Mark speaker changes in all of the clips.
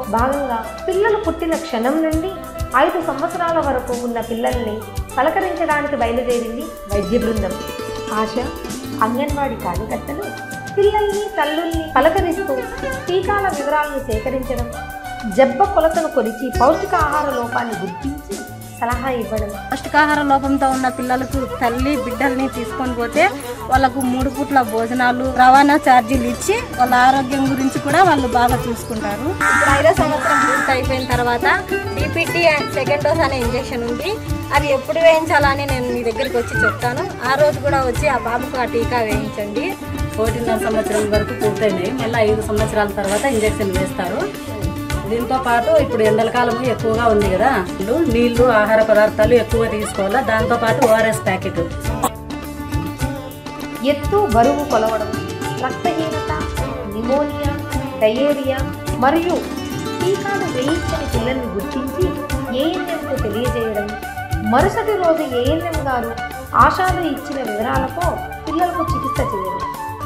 Speaker 1: భాగంగా పిల్లలు పుట్టిన క్షణం నుండి ఐదు సంవత్సరాల వరకు ఉన్న పిల్లల్ని పలకరించడానికి బయలుదేరింది వైద్య బృందం ఆశ అంగన్వాడీ కార్యకర్తలు పిల్లల్ని తల్లుల్ని పలకరిస్తూ టీకాల వివరాలను సేకరించడం జబ్బ కొలతను కొలిచి పౌష్టికాహార లోపాన్ని గుర్తించి సలహా ఇవ్వడం
Speaker 2: పౌష్టికాహార లోపంతో ఉన్న పిల్లలకు తల్లి బిడ్డల్ని తీసుకొని పోతే వాళ్ళకు మూడు పూట్ల భోజనాలు రవాణా ఛార్జీలు ఇచ్చి వాళ్ళ ఆరోగ్యం గురించి కూడా వాళ్ళు బాగా చూసుకుంటారు ఇప్పుడు ఐదో సంవత్సరం పూర్తి అయిపోయిన తర్వాత డిపిటి అండ్ సెకండ్ డోస్ అనే ఇంజెక్షన్ ఉంది అది ఎప్పుడు వేయించాలని నేను మీ దగ్గరికి వచ్చి చెప్తాను ఆ రోజు కూడా వచ్చి ఆ బాబుకు ఆ టీకా వేయించండి
Speaker 3: ఒకటిన్నర సంవత్సరం వరకు పూర్తయినాయి మళ్ళీ ఐదు సంవత్సరాల తర్వాత ఇంజెక్షన్ వేస్తారు దీంతో పాటు ఇప్పుడు ఎండల కాలం ఎక్కువగా ఉంది కదా నీళ్లు ఆహార పదార్థాలు ఎక్కువ తీసుకోవాలా దాంతో పాటు ఓఆర్ఎస్ ప్యాకెట్
Speaker 1: ఎత్తు బరువు కొలవడం రక్తహీనత నిమోనియా డయేరియా మరియు టీకాలు వేయించని పిల్లల్ని గుర్తించి ఏఎన్ఎంకు తెలియజేయడం మరుసటి రోజు ఏఎన్ఎం గారు ఆశాలు ఇచ్చిన వివరాలతో పిల్లలకు చికిత్స చేయడం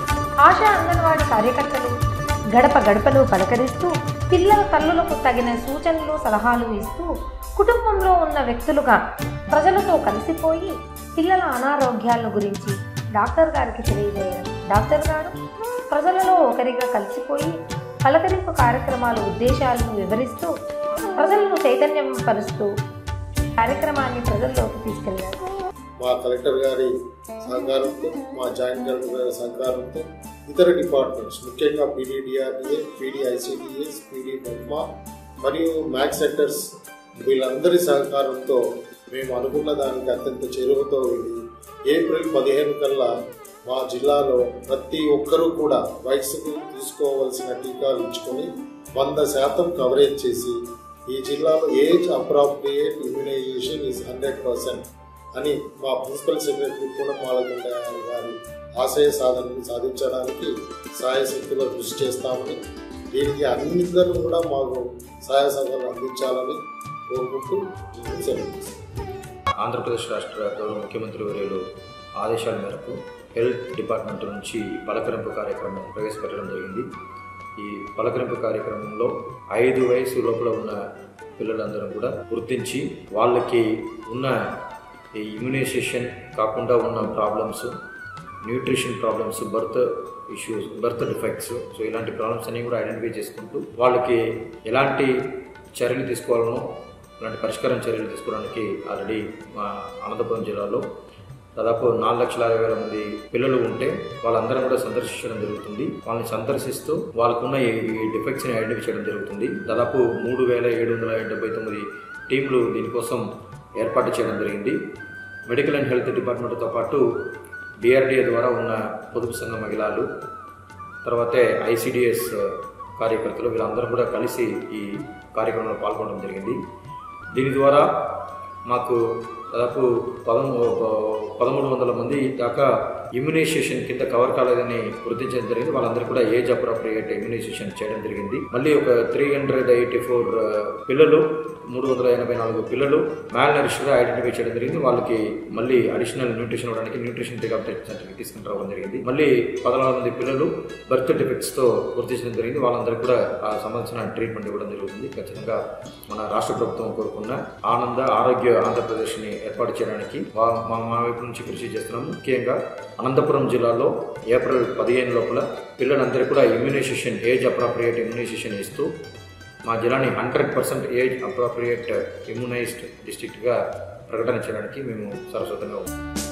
Speaker 1: ఆశా అంగన్వాడీ కార్యకర్తలు గడప గడపలో పలకరిస్తూ పిల్లల తల్లులకు తగిన సూచనలు సలహాలు ఇస్తూ కుటుంబంలో ఉన్న వ్యక్తులుగా ప్రజలతో కలిసిపోయి పిల్లల అనారోగ్యాల గురించి డాక్టర్ గారికి తెలియజేయడం డాక్టర్ గారు ప్రజలలో ఒకరిగా కలిసిపోయి పలకరింపు కార్యక్రమాల ఉద్దేశాలను వివరిస్తూ ప్రజలను చైతన్యం పరుస్తూ కార్యక్రమాన్ని ప్రజల్లోకి తీసుకెళ్లారు
Speaker 4: మా కలెక్టర్ గారి సహకారంతో మా జాయింట్ కలెక్టర్ గారి సహకారంతో ఇతర డిపార్ట్మెంట్స్ ముఖ్యంగా పీడీడిఆర్డిఏ పీడీఐసిడిఎస్ పీడీ డెల్మా మరియు మ్యాథ్స్ సెంటర్స్ వీళ్ళందరి సహకారంతో మేము అనుకున్న దానికి అత్యంత చేరువతో వెళ్ళి ఏప్రిల్ పదిహేను కల్లా మా జిల్లాలో ప్రతి ఒక్కరూ కూడా వయసుకు తీసుకోవాల్సిన టీకాలు ఇచ్చుకొని వంద శాతం కవరేజ్ చేసి ఈ జిల్లాలో age appropriate immunization is hundred percent అని మా ప్రిన్సిపల్ సెక్రటరీ పూర్ణమాలకొండ గారి ఆశయ సాధనని సాధించడానికి సాయశక్తిలో కృషి చేస్తామని దీనికి అందరూ కూడా మాకు సహాయ సహకారం అందించాలని కోరుకుంటూ సెలవు తీసుకుంటాం.
Speaker 5: ఆంధ్రప్రదేశ్ రాష్ట్ర గౌరవ ముఖ్యమంత్రి వర్యులు ఆదేశాల మేరకు హెల్త్ డిపార్ట్మెంట్ నుంచి పలకరింపు కార్యక్రమం ప్రవేశపెట్టడం జరిగింది ఈ పలకరింపు కార్యక్రమంలో ఐదు వయసు లోపల ఉన్న పిల్లలందరూ కూడా గుర్తించి వాళ్ళకి ఉన్న ఈ ఇమ్యునైజేషన్ కాకుండా ఉన్న problems nutrition problems birth issues birth defects so ఇలాంటి ప్రాబ్లమ్స్ అన్ని కూడా ఐడెంటిఫై చేసుకుంటూ వాళ్ళకి ఎలాంటి చర్యలు తీసుకోవాలనో ఇలాంటి పరిష్కారం చర్యలు తీసుకోవడానికి ఆల్రెడీ మా అనంతపురం జిల్లాలో దాదాపు నాలుగు లక్షల అరవై వేల మంది పిల్లలు ఉంటే వాళ్ళందరం కూడా సందర్శించడం జరుగుతుంది వాళ్ళని సందర్శిస్తూ వాళ్ళకున్న ఈ డిఫెక్ట్స్ని ఐడెంటిఫై చేయడం జరుగుతుంది దాదాపు మూడు వేల ఏడు వందల డెబ్బై తొమ్మిది టీంలు దీనికోసం ఏర్పాటు చేయడం జరిగింది మెడికల్ అండ్ హెల్త్ డిపార్ట్మెంట్తో పాటు డిఆర్డిఏ ద్వారా ఉన్న పొదుపు సంఘ మహిళలు తర్వాతే ఐసిడిఎస్ కార్యకర్తలు వీళ్ళందరూ కూడా కలిసి ఈ కార్యక్రమంలో పాల్గొనడం జరిగింది దీని ద్వారా మాకు దాదాపు పదమూ పదమూడు వందల మంది దాకా ఇమ్యునైజేషన్ కింద కవర్ కాలేదని గుర్తించడం జరిగింది వాళ్ళందరూ కూడా ఏజ్ అప్రోప్రియేట్ ఇమ్యునైజేషన్ చేయడం జరిగింది మళ్ళీ ఒక త్రీ హండ్రెడ్ ఎయిటీ ఫోర్ పిల్లలు మూడు వందల ఎనభై నాలుగు పిల్లలు మ్యాల్ నరిష్గా ఐడెంటిఫై చేయడం జరిగింది వాళ్ళకి మళ్ళీ అడిషనల్ న్యూట్రిషన్ ఇవ్వడానికి న్యూట్రిషన్ రిహాబిలిటేషన్ సెంటర్కి తీసుకుని రావడం జరిగింది మళ్ళీ పదనాలుగు మంది పిల్లలు బర్త్ డిఫెక్ట్స్తో గుర్తించడం జరిగింది వాళ్ళందరికీ కూడా ఆ సంబంధించిన ట్రీట్మెంట్ ఇవ్వడం జరుగుతుంది ఖచ్చితంగా మన రాష్ట్ర ప్రభుత్వం కోరుకున్న ఆనంద ఆరోగ్య ఆంధ్రప్రదేశ్ని ఏర్పాటు చేయడానికి మా- మా మా వైపు నుంచి కృషి చేస్తున్నాము ముఖ్యంగా అనంతపురం జిల్లాలో ఏప్రిల్ పదిహేను లోపల పిల్లలందరికీ కూడా ఇమ్యునైజేషన్ ఏజ్ అప్రాప్రియేట్ ఇమ్యునైజేషన్ ఇస్తూ మా జిల్లాని hundred percent age appropriate immunized డిస్ట్రిక్ట్గా ప్రకటన చేయడానికి మేము సరస్వతంగా ఉన్నాం